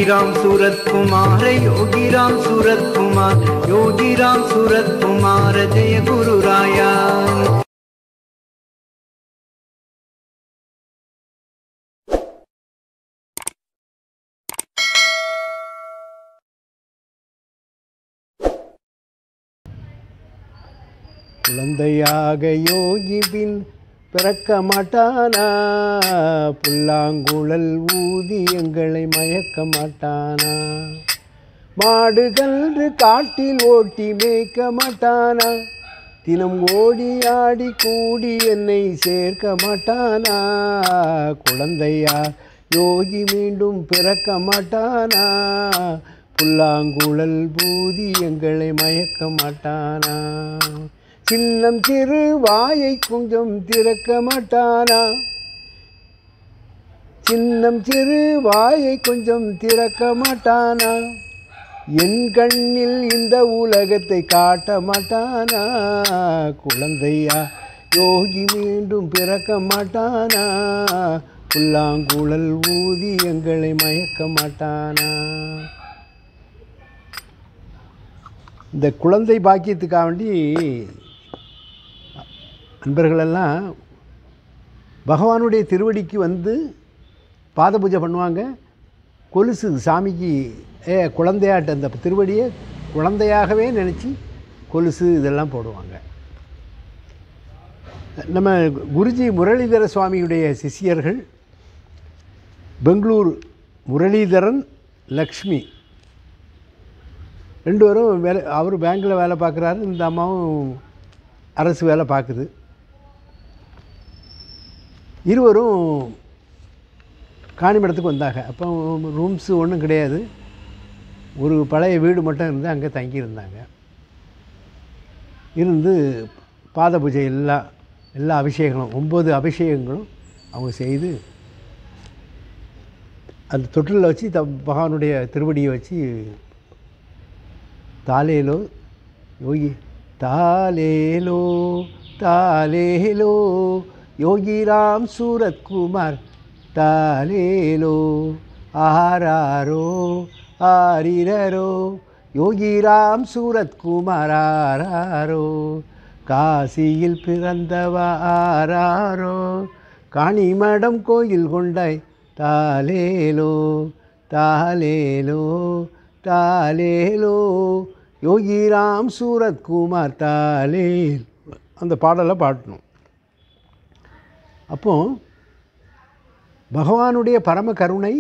ராம் சூரத் குமார யோகி ராம் சூரத் குமார் யோகி ராம் சூரத் குமார ஜெய குரு ராயா குழந்தையாக யோகி பின் பிறக்க மாட்டானா புல்லாங்குழல் ஊதி எங்களை மயக்க மாட்டானா மாடுகன்று காட்டில் ஓட்டி மேய்க்க மாட்டானா தினம் ஓடி ஆடி கூடி என்னை சேர்க்க மாட்டானா குழந்தையா யோகி மீண்டும் பிறக்க மாட்டானா புல்லாங்குழல் பூதி எங்களை மயக்க மாட்டானா சின்னம் சிறு வாயை கொஞ்சம் திறக்க மாட்டானா சின்னம் சிறு வாயை கொஞ்சம் திறக்க மாட்டானா என் கண்ணில் இந்த உலகத்தை காட்ட மாட்டானா குழந்தையா யோகி மீண்டும் பிறக்க மாட்டானா புல்லாங்குழல் ஊதி எங்களை மயக்க மாட்டானா இந்த குழந்தை பாக்கியத்துக்காக வேண்டி நண்பர்களெல்லாம் பகவானுடைய திருவடிக்கு வந்து பாத பூஜை பண்ணுவாங்க கொலுசு சாமிக்கு ஏ குழந்தையாட்ட அந்த திருவடியை குழந்தையாகவே நினச்சி கொலுசு இதெல்லாம் போடுவாங்க நம்ம குருஜி முரளிதர சுவாமியுடைய சிஷ்யர்கள் பெங்களூர் முரளிதரன் லக்ஷ்மி ரெண்டு பேரும் வேலை அவர் பேங்க்கில் வேலை பார்க்குறாரு இந்த அம்மாவும் அரசு வேலை பார்க்குது இருவரும் காணிமடத்துக்கு வந்தாங்க அப்போ ரூம்ஸு ஒன்றும் கிடையாது ஒரு பழைய வீடு மட்டும் இருந்து அங்கே தங்கியிருந்தாங்க இருந்து பாத பூஜை எல்லா எல்லா அபிஷேகங்களும் ஒம்பது அபிஷேகங்களும் அவங்க செய்து அந்த தொட்டிலில் வச்சு த பகவானுடைய திருவடியை வச்சு தாலேலோ யோகி தாலேலோ தாலேலோ யோகி ராம் சூரத் குமார் தாலேலோ ஆராரோ ஆரிரரோ யோகி ராம் சூரத் குமார் ஆராரோ காசியில் பிறந்தவா ஆராரோ காணிமடம் கோயில் கொண்டாய் தாலேலோ தாலேலோ தாலேலோ யோகி ராம் சூரத் குமார் தாலேல் அந்த பாடலை பாடணும் அப்போ பகவானுடைய பரம கருணை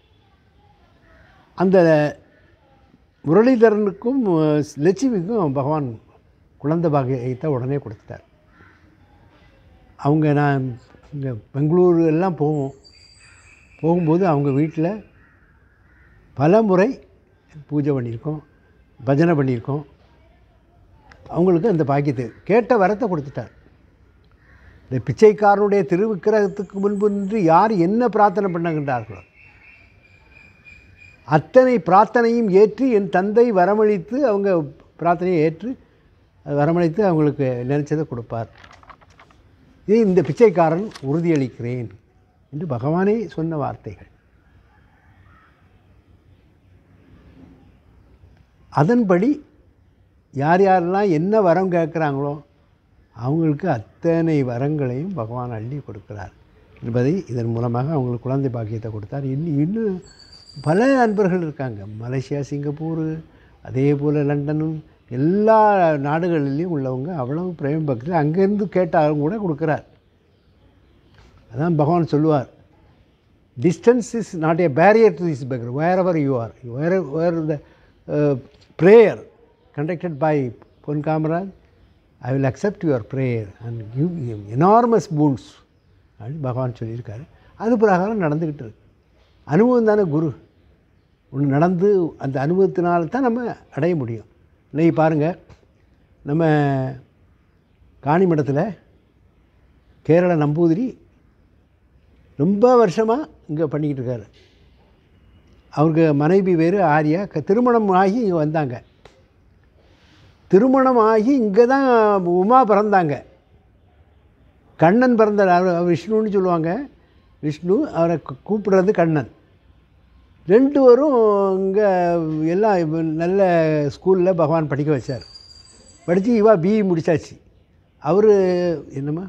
அந்த முரளிதரனுக்கும் அஹ், லட்சுமிக்கும் பகவான் குழந்தை பாகியத்தை உடனே கொடுத்துட்டார் அவங்க நான் இங்கே பெங்களூரு எல்லாம் போவோம் போகும்போது அவங்க வீட்டில் பல முறை பூஜை பண்ணியிருக்கோம் பஜனை பண்ணியிருக்கோம் அவங்களுக்கு அந்த பாக்கியத்தை கேட்ட வரத்தை கொடுத்துட்டார் இந்த பிச்சைக்காரனுடைய திருவிக்கிரகத்துக்கு முன்பு நின்று யார் என்ன பிரார்த்தனை பண்ணுகின்றார்களோ அத்தனை பிரார்த்தனையும் ஏற்று என் தந்தை வரமளித்து அவங்க பிரார்த்தனையை ஏற்று அது வரமளித்து அவங்களுக்கு நினைச்சதை கொடுப்பார் இது இந்த பிச்சைக்காரன் உறுதியளிக்கிறேன் என்று பகவானே சொன்ன வார்த்தைகள் அதன்படி யார் யாரெல்லாம் என்ன வரம் கேட்குறாங்களோ அவங்களுக்கு அத்தனை வரங்களையும் பகவான் அள்ளி கொடுக்கிறார் என்பதை இதன் மூலமாக அவங்களுக்கு குழந்தை பாக்கியத்தை கொடுத்தார் இன்னும் இன்னும் பல நண்பர்கள் இருக்காங்க மலேசியா சிங்கப்பூர் அதே போல் லண்டனும் எல்லா நாடுகளிலையும் உள்ளவங்க அவ்வளவு பிரேம பக்தி அங்கேருந்து கேட்டாலும் கூட கொடுக்குறார் அதான் பகவான் சொல்லுவார் distance is not a barrier to this beggar wherever you are where, where the uh, prayer conducted by Pon Kamaraj I will accept your prayer and give him enormous boons அப்படின்னு பகவான் சொல்லியிருக்காரு அது பிரகாரம் நடந்துக்கிட்டு இருக்கு அனுபவம் தானே குரு ஒன்று நடந்து அந்த அனுபவத்தினால தான் நம்ம அடைய முடியும் இன்னைக்கு பாருங்கள் நம்ம காணிமடத்தில் கேரள நம்பூதிரி ரொம்ப வருஷமாக இங்கே பண்ணிக்கிட்டு இருக்காரு அவருக்கு மனைவி வேறு ஆரியா க- திருமணம் ஆகி இங்கே வந்தாங்க திருமணம் ஆகி இங்கே தான் உமா பிறந்தாங்க கண்ணன் பிறந்தார் அவர் அவர் விஷ்ணுன்னு சொல்லுவாங்க விஷ்ணு அவரை கூ- கூப்பிடுறது கண்ணன் ரெண்டு பேரும் இங்கே எல்லாம் இப்ப நல்ல ஸ்கூலில் பகவான் படிக்க வச்சார் படித்து இவா பிஇ முடிச்சாச்சு அவர் என்னம்மா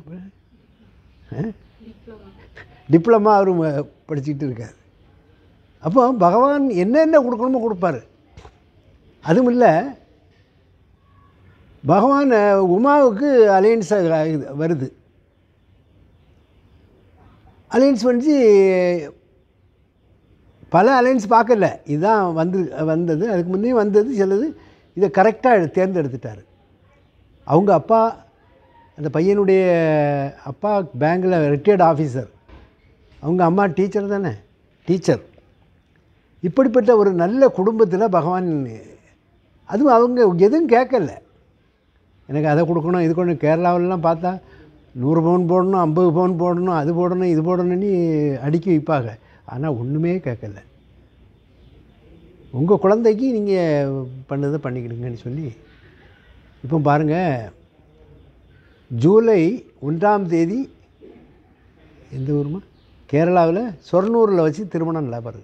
டிப்ளமா அவர் படிச்சுக்கிட்டு இருக்கார் அப்போ பகவான் என்னென்ன கொடுக்கணுமோ கொடுப்பாரு அதுவும் இல்லை பகவான் அஹ், உமாவுக்கு அலையன்ஸ் வருது அலையன்ஸ் வந்து பல அலையன்ஸ் பார்க்கல இதுதான் வந்து வந்தது அதுக்கு முன்னே வந்தது சிலது இதை கரெக்டாக தேர்ந்தெடுத்துட்டார் அவங்க அப்பா அந்த பையனுடைய அப்பா பேங்கில் ரிட்டையர்ட் ஆஃபீஸர் அவங்க அம்மா டீச்சர் தானே டீச்சர் இப்படிப்பட்ட ஒரு நல்ல குடும்பத்தில் பகவான் அதுவும் அவங்க எதுவும் கேட்கல எனக்கு அதை கொடுக்கணும் இது கொண்டு கேரளாவிலலாம் பார்த்தா நூறு பவுன் போடணும் ஐம்பது பவுன் போடணும் அது போடணும் இது போடணும்னு அடுக்கி வைப்பாங்க ஆனால் ஒன்றுமே கேட்கல உங்கள் குழந்தைக்கு நீங்கள் பண்ணதை பண்ணிக்கிடுங்கன்னு சொல்லி இப்போ பாருங்கள் ஜூலை ஒன்றாம் தேதி எந்த ஊருமா கேரளாவில் சொர்ணூரில் வச்சு திருமணம் நடைபெறுது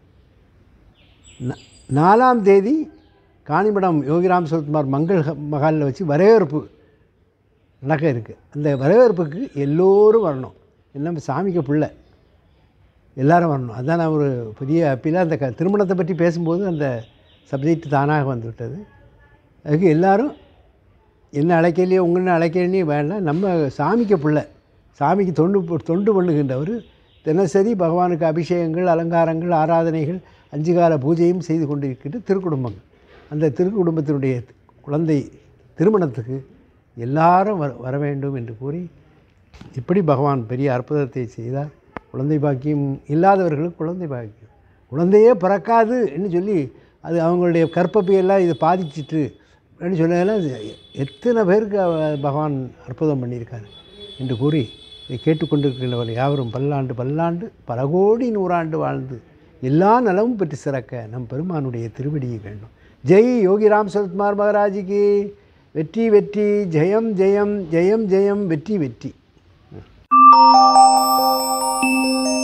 நா- நாலாம் தேதி காணிமடம் யோகிராம் சுரத்குமார் மங்கள் ஹ- மகாலில் வச்சு வரவேற்பு நடக்க இருக்குது அந்த வரவேற்புக்கு எல்லோரும் வரணும் என்ன சாமிக்கு பிள்ளை எல்லாரும் வரணும் அதான் நான் ஒரு பெரிய அப்பீலாக அந்த க திருமணத்தை பற்றி பேசும்போது அந்த சப்ஜெக்ட் தானாக வந்து விட்டது அதுக்கு எல்லாரும் என்ன அழைக்கலையோ உங்கன்னு அழைக்கலையே வேண்டாம் நம்ம சாமிக்கு பிள்ளை சாமிக்கு தொண்டு பு- தொண்டு பண்ணுகின்றவர் தினசரி பகவானுக்கு அபிஷேகங்கள் அலங்காரங்கள் ஆராதனைகள் அஞ்சு கால பூஜையும் செய்து கொண்டிருக்கின்ற திருக்குடும்பங்கள் அந்த திருக்குடும்பத்தினுடைய குழந்தை திருமணத்துக்கு எல்லாரும் வர வர வேண்டும் என்று கூறி இப்படி பகவான் பெரிய அற்புதத்தை செய்தார் குழந்தை பாக்கியம் இல்லாதவர்களுக்கு குழந்தை பாக்கியம் குழந்தையே பிறக்காது என்று சொல்லி அது அவங்களுடைய கற்பப்பையெல்லாம் இது பாதிச்சிட்டு அப்படின்னு சொன்னதெல்லாம் எத்தனை பேருக்கு அவ- பகவான் அற்புதம் பண்ணியிருக்காரு என்று கூறி இதை கேட்டுக்கொண்டிருக்கின்றவர் யாவரும் பல்லாண்டு பல்லாண்டு பல கோடி நூறாண்டு வாழ்ந்து எல்லா நலமும் பெற்று சிறக்க நம் பெருமானுடைய திருவடியை வேண்டும் ஜெய் யோகிராம் சரத்குமார் மகாராஜுக்கு வெற்றி வெற்றி ஜெயம் ஜெயம் ஜெயம் ஜெயம் வெற்றி வெற்றி